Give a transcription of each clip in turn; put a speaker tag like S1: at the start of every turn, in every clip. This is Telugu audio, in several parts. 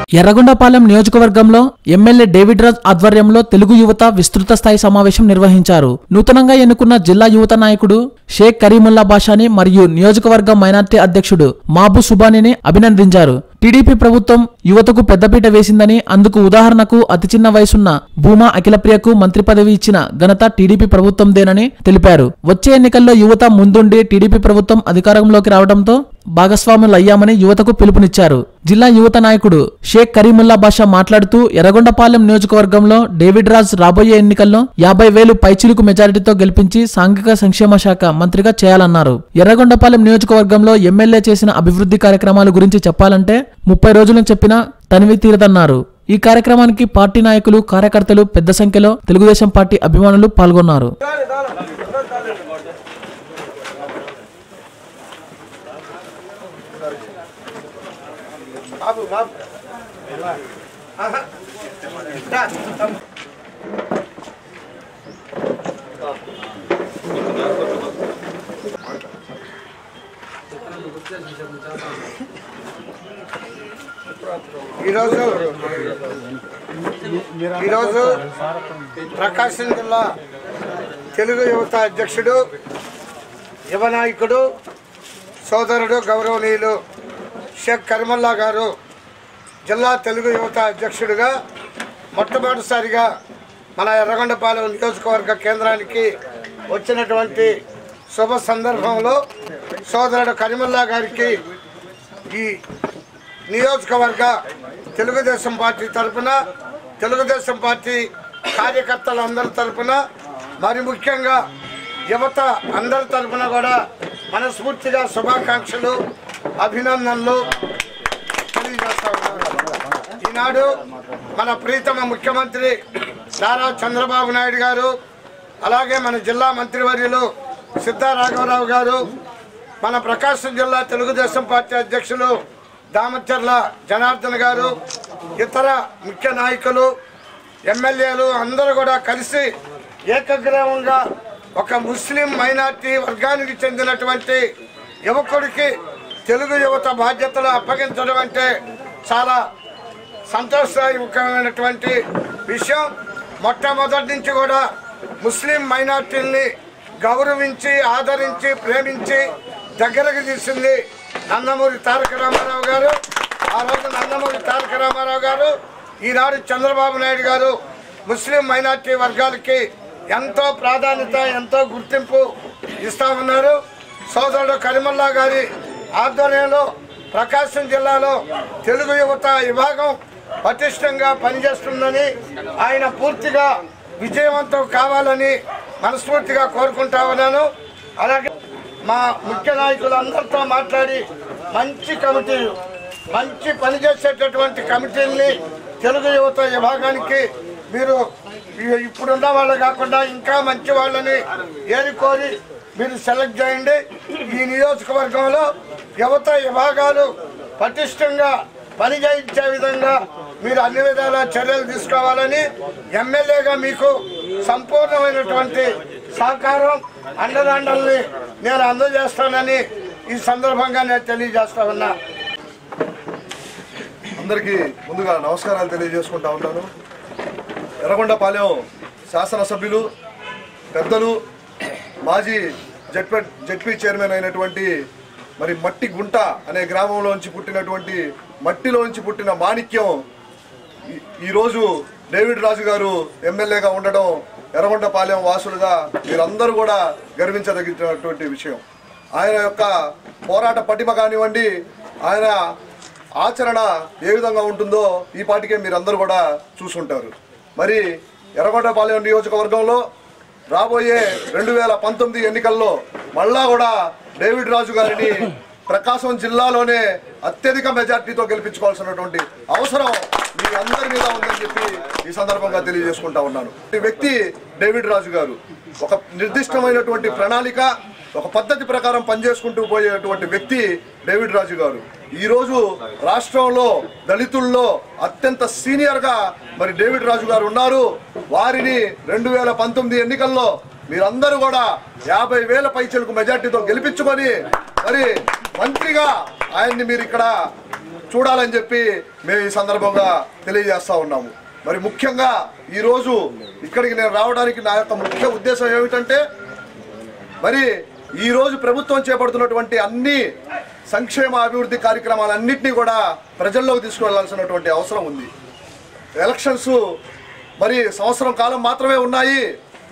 S1: ఎర్రగొండపాలెం నియోజకవర్గంలో ఎమ్మెల్యే డేవిడ్ రాజ్ ఆధ్వర్యంలో తెలుగు యువత విస్తృత స్థాయి సమావేశం నిర్వహించారు నూతనంగా ఎన్నుకున్న జిల్లా యువత నాయకుడు షేక్ కరీముల్లా బాషాని మరియు నియోజకవర్గ మైనార్టీ అధ్యక్షుడు మాబు సుబానిని అభినందించారు టీడీపీ ప్రభుత్వం యువతకు పెద్దపీట వేసిందని అందుకు ఉదాహరణకు అతి చిన్న వయసున్న భూమా అఖిలప్రియకు మంత్రి పదవి ఇచ్చిన ఘనత టీడీపీ ప్రభుత్వందేనని తెలిపారు వచ్చే ఎన్నికల్లో యువత ముందుండి టీడీపీ ప్రభుత్వం అధికారంలోకి రావడంతో భాగస్వాములయ్యామని యువతకు పిలుపునిచ్చారు జిల్లా యువత నాయకుడు షేక్ కరీముల్లా బాషా మాట్లాడుతూ ఎర్రగొండపాలెం నియోజకవర్గంలో డేవిడ్ రాజ్ రాబోయే ఎన్నికల్లో యాభై వేలు పైచిలుకు మెజారిటీతో గెలిపించి సాంఘిక సంక్షేమ శాఖ మంత్రిగా చేయాలన్నారు ఎర్రగొండపాలెం నియోజకవర్గంలో ఎమ్మెల్యే చేసిన అభివృద్ధి కార్యక్రమాల గురించి చెప్పాలంటే ముప్పై రోజులను చెప్పినా తనివి తీరదన్నారు ఈ కార్యక్రమానికి పార్టీ నాయకులు కార్యకర్తలు పెద్ద సంఖ్యలో తెలుగుదేశం పార్టీ అభిమానులు పాల్గొన్నారు
S2: బాబు బాబు ఆహా. రా. ఈరోజు ఈరోజు ప్రకాశం జిల్లా తెలుగు యువత అధ్యక్షుడు యువ నాయకుడు సోదరుడు గౌరవనీయులు షేక్ కరిమల్లా గారు జిల్లా తెలుగు యువత అధ్యక్షుడిగా మొట్టమొదటిసారిగా మన ఎర్రగొండపాలెం నియోజకవర్గ కేంద్రానికి వచ్చినటువంటి శుభ సందర్భంలో సోదరుడు కరిమల్లా గారికి ఈ నియోజకవర్గ తెలుగుదేశం పార్టీ తరఫున తెలుగుదేశం పార్టీ కార్యకర్తలందరి తరఫున మరి ముఖ్యంగా యువత అందరి తరఫున కూడా మనస్ఫూర్తిగా శుభాకాంక్షలు అభినందనలు తెలియజేస్తా ఉన్నాను ఈనాడు మన ప్రీతమ ముఖ్యమంత్రి నారా చంద్రబాబు నాయుడు గారు అలాగే మన జిల్లా మంత్రివర్యులు సిద్ధా రాఘవరావు గారు మన ప్రకాశం జిల్లా తెలుగుదేశం పార్టీ అధ్యక్షులు దామచర్ల జనార్దన్ గారు ఇతర ముఖ్య నాయకులు ఎమ్మెల్యేలు అందరూ కూడా కలిసి ఏకగ్రీవంగా ఒక ముస్లిం మైనార్టీ వర్గానికి చెందినటువంటి యువకుడికి తెలుగు యువత బాధ్యతలు అప్పగించడం అంటే చాలా సంతోషదాయకమైనటువంటి విషయం మొట్టమొదటి నుంచి కూడా ముస్లిం మైనార్టీల్ని గౌరవించి ఆదరించి ప్రేమించి దగ్గరకు తీసింది నందమూరి తారక రామారావు గారు ఆ రోజు నందమూరి తారక రామారావు గారు ఈనాడు చంద్రబాబు నాయుడు గారు ముస్లిం మైనార్టీ వర్గాలకి ఎంతో ప్రాధాన్యత ఎంతో గుర్తింపు ఇస్తా ఉన్నారు సోదరుడు కరిమల్లా గారి ఆధ్వర్యంలో ప్రకాశం జిల్లాలో తెలుగు యువత విభాగం పటిష్టంగా పనిచేస్తుందని ఆయన పూర్తిగా విజయవంతం కావాలని మనస్ఫూర్తిగా కోరుకుంటా ఉన్నాను అలాగే మా ముఖ్య నాయకులందరితో మాట్లాడి మంచి కమిటీలు మంచి పనిచేసేటటువంటి కమిటీల్ని తెలుగు యువత విభాగానికి మీరు ఇ- ఇప్పుడున్న వాళ్ళు కాకుండా ఇంకా మంచి వాళ్ళని ఏరుకోరి మీరు సెలెక్ట్ చేయండి ఈ నియోజకవర్గంలో యువత విభాగాలు పటిష్టంగా పనిచేయించే విధంగా మీరు అన్ని విధాల చర్యలు తీసుకోవాలని ఎమ్మెల్యేగా మీకు సంపూర్ణమైనటువంటి సహకారం అండదండల్ని నేను అందజేస్తానని ఈ సందర్భంగా నేను తెలియజేస్తా ఉన్నా
S3: అందరికీ ముందుగా నమస్కారాలు తెలియజేసుకుంటా ఉన్నాను ఎర్రగొండపాలెం శాసనసభ్యులు పెద్దలు మాజీ జడ్పీ జడ్పీ చైర్మన్ అయినటువంటి మరి మట్టి గుంట అనే గ్రామంలోంచి పుట్టినటువంటి మట్టిలోంచి పుట్టిన మాణిక్యం ఈ- ఈరోజు డేవిడ్ రాజు గారు ఎమ్మెల్యేగా ఉండడం ఎర్రగొండపాలెం వాసులుగా మీరందరూ కూడా గర్వించదగినటువంటి విషయం ఆయన యొక్క పోరాట పటిమ కానివ్వండి ఆయన ఆచరణ ఏ విధంగా ఉంటుందో ఈ పాటికే మీరందరూ కూడా చూసుంటారు మరి ఎర్రగొండపాలెం నియోజకవర్గంలో రాబోయే రెండు వేల పంతొమ్మిది ఎన్నికల్లో మళ్ళా కూడా డేవిడ్ రాజు గారిని ప్రకాశం జిల్లాలోనే అత్యధిక మెజార్టీతో గెలిపించుకోవాల్సినటువంటి అవసరం మీ అందరి మీద ఉందని చెప్పి ఈ సందర్భంగా తెలియజేసుకుంటా ఉన్నాను ఈ వ్యక్తి డేవిడ్ రాజు గారు ఒక నిర్దిష్టమైనటువంటి ప్రణాళిక ఒక పద్ధతి ప్రకారం పనిచేసుకుంటూ పోయేటువంటి వ్యక్తి డేవిడ్ రాజు గారు ఈ రోజు రాష్ట్రంలో దళితుల్లో అత్యంత సీనియర్ గా మరి డేవిడ్ రాజు గారు ఉన్నారు వారిని రెండు వేల పంతొమ్మిది ఎన్నికల్లో మీరందరూ కూడా యాభై వేల పైచలకు మెజార్టీతో గెలిపించుకొని మరి మంత్రిగా ఆయన్ని మీరు ఇక్కడ చూడాలని చెప్పి మేము ఈ సందర్భంగా తెలియజేస్తా ఉన్నాము మరి ముఖ్యంగా ఈరోజు ఇక్కడికి నేను రావడానికి నా యొక్క ముఖ్య ఉద్దేశం ఏమిటంటే మరి ఈ రోజు ప్రభుత్వం చేపడుతున్నటువంటి అన్ని సంక్షేమ అభివృద్ధి కార్యక్రమాలన్నింటినీ కూడా ప్రజల్లోకి తీసుకువెళ్లాల్సినటువంటి అవసరం ఉంది ఎలక్షన్స్ మరి సంవత్సరం కాలం మాత్రమే ఉన్నాయి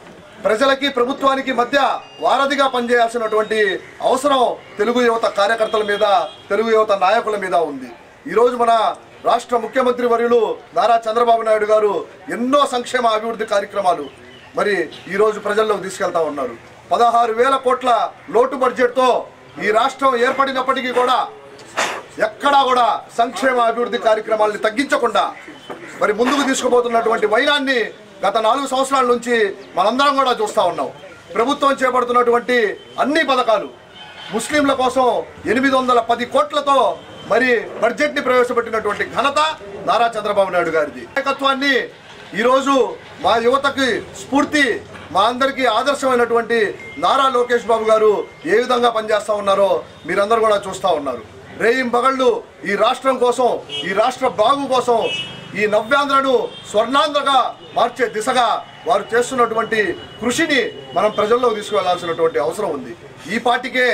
S3: ప్రజలకి ప్రభుత్వానికి మధ్య వారధిగా పనిచేయాల్సినటువంటి అవసరం తెలుగు యువత కార్యకర్తల మీద తెలుగు యువత నాయకుల మీద ఉంది ఈరోజు మన రాష్ట్ర ముఖ్యమంత్రి వర్యులు నారా చంద్రబాబు నాయుడు గారు ఎన్నో సంక్షేమ అభివృద్ధి కార్యక్రమాలు మరి ఈరోజు ప్రజల్లోకి తీసుకెళ్తా ఉన్నారు పదహారు వేల కోట్ల లోటు బడ్జెట్తో ఈ రాష్ట్రం ఏర్పడినప్పటికీ కూడా ఎక్కడా కూడా సంక్షేమ అభివృద్ధి కార్యక్రమాల్ని తగ్గించకుండా మరి ముందుకు తీసుకుపోతున్నటువంటి వైనాన్ని గత నాలుగు సంవత్సరాల నుంచి మనందరం కూడా చూస్తూ ఉన్నాం ప్రభుత్వం చేపడుతున్నటువంటి అన్ని పథకాలు ముస్లింల కోసం ఎనిమిది వందల పది కోట్లతో మరి బడ్జెట్ని ప్రవేశపెట్టినటువంటి ఘనత నారా చంద్రబాబు నాయుడు గారిది నాయకత్వాన్ని ఈరోజు మా యువతకి స్ఫూర్తి మా అందరికీ ఆదర్శమైనటువంటి నారా లోకేష్ బాబు గారు ఏ విధంగా పనిచేస్తా ఉన్నారో మీరందరూ కూడా చూస్తూ ఉన్నారు రేయిం బగళ్ళు ఈ రాష్ట్రం కోసం ఈ రాష్ట్ర బాగు కోసం ఈ నవ్యాంధ్రను స్వర్ణాంధ్రగా మార్చే దిశగా వారు చేస్తున్నటువంటి కృషిని మనం ప్రజల్లోకి తీసుకువెళ్లాల్సినటువంటి అవసరం ఉంది ఈ పార్టీకే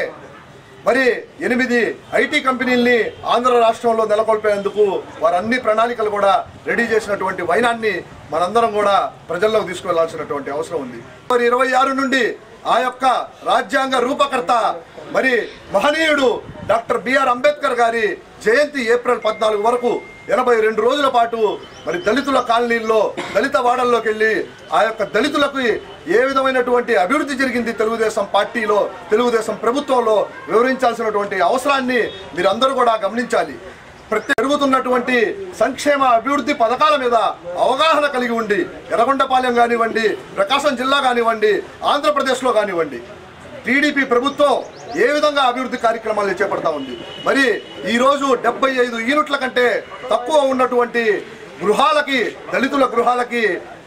S3: మరి ఎనిమిది ఐటీ కంపెనీల్ని ఆంధ్ర రాష్ట్రంలో నెలకొల్పేందుకు వారు అన్ని ప్రణాళికలు కూడా రెడీ చేసినటువంటి వైనాన్ని మనందరం కూడా ప్రజల్లోకి తీసుకువెళ్లాల్సినటువంటి అవసరం ఉంది మరి ఇరవై ఆరు నుండి ఆ యొక్క రాజ్యాంగ రూపకర్త మరి మహనీయుడు డాక్టర్ బిఆర్ అంబేద్కర్ గారి జయంతి ఏప్రిల్ పద్నాలుగు వరకు ఎనభై రెండు రోజుల పాటు మరి దళితుల కాలనీల్లో దళిత వాడల్లోకి వెళ్ళి ఆ యొక్క దళితులకు ఏ విధమైనటువంటి అభివృద్ధి జరిగింది తెలుగుదేశం పార్టీలో తెలుగుదేశం ప్రభుత్వంలో వివరించాల్సినటువంటి అవసరాన్ని మీరందరూ కూడా గమనించాలి ప్రతి పెరుగుతున్నటువంటి సంక్షేమ అభివృద్ధి పథకాల మీద అవగాహన కలిగి ఉండి ఎర్రగొండపాలెం కానివ్వండి ప్రకాశం జిల్లా కానివ్వండి ఆంధ్రప్రదేశ్లో కానివ్వండి టీడీపీ ప్రభుత్వం ఏ విధంగా అభివృద్ధి కార్యక్రమాలు చేపడతా ఉంది మరి ఈ రోజు డెబ్బై ఐదు యూనిట్ల కంటే తక్కువ ఉన్నటువంటి గృహాలకి దళితుల గృహాలకి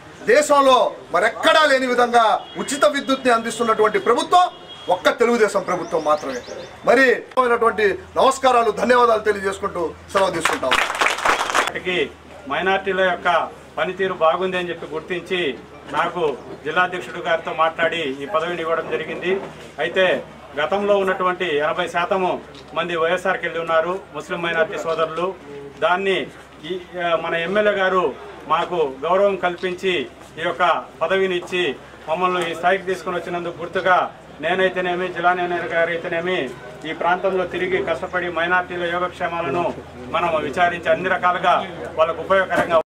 S3: దేశంలో మరెక్కడా లేని విధంగా ఉచిత విద్యుత్ని అందిస్తున్నటువంటి ప్రభుత్వం ఒక్క తెలుగుదేశం ప్రభుత్వం మాత్రమే మరి అయినటువంటి నమస్కారాలు ధన్యవాదాలు తెలియజేసుకుంటూ సెలవు తీసుకుంటాం
S4: వాటికి మైనార్టీల యొక్క పనితీరు బాగుంది అని చెప్పి గుర్తించి నాకు జిల్లాధ్యక్షుడు గారితో మాట్లాడి ఈ పదవిని ఇవ్వడం జరిగింది అయితే గతంలో ఉన్నటువంటి ఎనభై శాతము మంది వైఎస్ఆర్కి వెళ్ళి ఉన్నారు ముస్లిం మైనార్టీ సోదరులు దాన్ని ఈ ఆ, మన ఎమ్మెల్యే గారు మాకు గౌరవం కల్పించి ఈ యొక్క పదవిని ఇచ్చి మమ్మల్ని ఈ స్థాయికి తీసుకుని వచ్చినందుకు గుర్తుగా నేనైతేనేమి జిల్లా నేనర్ గారు అయితేనేమి ఈ ప్రాంతంలో తిరిగి కష్టపడి మైనార్టీల యోగక్షేమాలను మనం విచారించి అన్ని రకాలుగా వాళ్ళకు ఉపయోగకరంగా